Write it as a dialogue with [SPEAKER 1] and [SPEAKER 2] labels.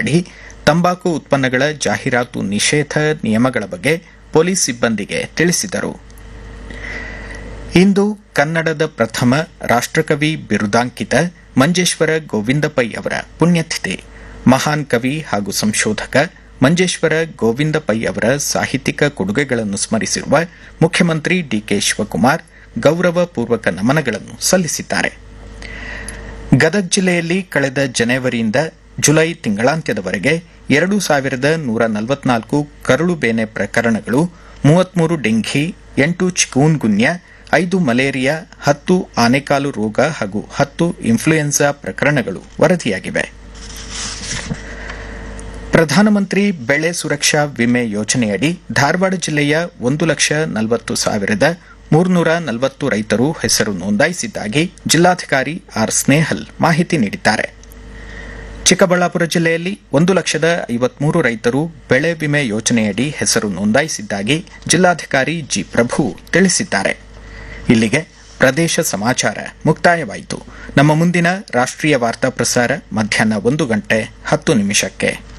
[SPEAKER 1] ಮಾತನಾಡಿ ತಂಬಾಕು ಉತ್ಪನ್ನಗಳ ಜಾಹೀರಾತು ನಿಷೇಧ ನಿಯಮಗಳ ಬಗ್ಗೆ ಪೊಲೀಸ್ ಸಿಬ್ಬಂದಿಗೆ ತಿಳಿಸಿದರು ಇಂದು ಕನ್ನಡದ ಪ್ರಥಮ ರಾಷ್ಟ್ರಕವಿ ಬಿರುದಾಂಕಿತ ಮಂಜೇಶ್ವರ ಗೋವಿಂದ ಪೈ ಅವರ ಪುಣ್ಯತಿಥಿ ಮಹಾನ್ ಕವಿ ಹಾಗೂ ಸಂಶೋಧಕ ಮಂಜೇಶ್ವರ ಗೋವಿಂದ ಪೈ ಅವರ ಸಾಹಿತ್ಯಿಕ ಕೊಡುಗೆಗಳನ್ನು ಸ್ಮರಿಸಿರುವ ಮುಖ್ಯಮಂತ್ರಿ ಡಿಕೆ ಶಿವಕುಮಾರ್ ಗೌರವ ಪೂರ್ವಕ ನಮನಗಳನ್ನು ಸಲ್ಲಿಸಿದ್ದಾರೆ ಗದಗ ಜಿಲ್ಲೆಯಲ್ಲಿ ಕಳೆದ ಜನವರಿಯಿಂದ ಜುಲೈ ತಿಂಗಳಾಂತ್ಯದವರೆಗೆ ಎರಡು ಸಾವಿರದ ನೂರ ನಲವತ್ನಾಲ್ಕು ಕರುಳು ಬೇನೆ ಪ್ರಕರಣಗಳು ಮೂವತ್ಮೂರು ಡೆಂಘಿ ಎಂಟು ಚಿಕೂನ್ ಗುನ್ಯ ಐದು ಮಲೇರಿಯಾ ಹತ್ತು ಆನೆಕಾಲು ರೋಗ ಹಾಗೂ ಹತ್ತು ಇನ್ಫ್ಲೂಯೆನ್ಸಾ ಪ್ರಕರಣಗಳು ವರದಿಯಾಗಿವೆ ಪ್ರಧಾನಮಂತ್ರಿ ಬೆಳೆ ಸುರಕ್ಷಾ ವಿಮೆ ಯೋಜನೆಯಡಿ ಧಾರವಾಡ ಜಿಲ್ಲೆಯ ಒಂದು ಲಕ್ಷ ನಲವತ್ತು ಸಾವಿರದ ಮೂರ್ನೂರ ನಲವತ್ತು ರೈತರು ಹೆಸರು ನೋಂದಾಯಿಸಿದ್ದಾಗಿ ಜಿಲ್ಲಾಧಿಕಾರಿ ಆರ್ ಸ್ನೇಹಲ್ ಮಾಹಿತಿ ನೀಡಿದ್ದಾರೆ ಚಿಕ್ಕಬಳ್ಳಾಪುರ ಜಿಲ್ಲೆಯಲ್ಲಿ ಒಂದು ಲಕ್ಷದ ಐವತ್ಮೂರು ರೈತರು ಬೆಳೆ ವಿಮೆ ಯೋಜನೆಯಡಿ ಹೆಸರು ನೋಂದಾಯಿಸಿದ್ದಾಗಿ ಜಿಲ್ಲಾಧಿಕಾರಿ ಜಿ ಪ್ರಭು ತಿಳಿಸಿದ್ದಾರೆ ಇಲ್ಲಿಗೆ ಪ್ರದೇಶ ಸಮಾಚಾರ ಮುಕ್ತಾಯವಾಯಿತು ನಮ್ಮ ಮುಂದಿನ ರಾಷ್ಟ್ರೀಯ ವಾರ್ತಾ ಪ್ರಸಾರ ಮಧ್ಯಾಹ್ನ ಒಂದು ಗಂಟೆ ಹತ್ತು ನಿಮಿಷಕ್ಕೆ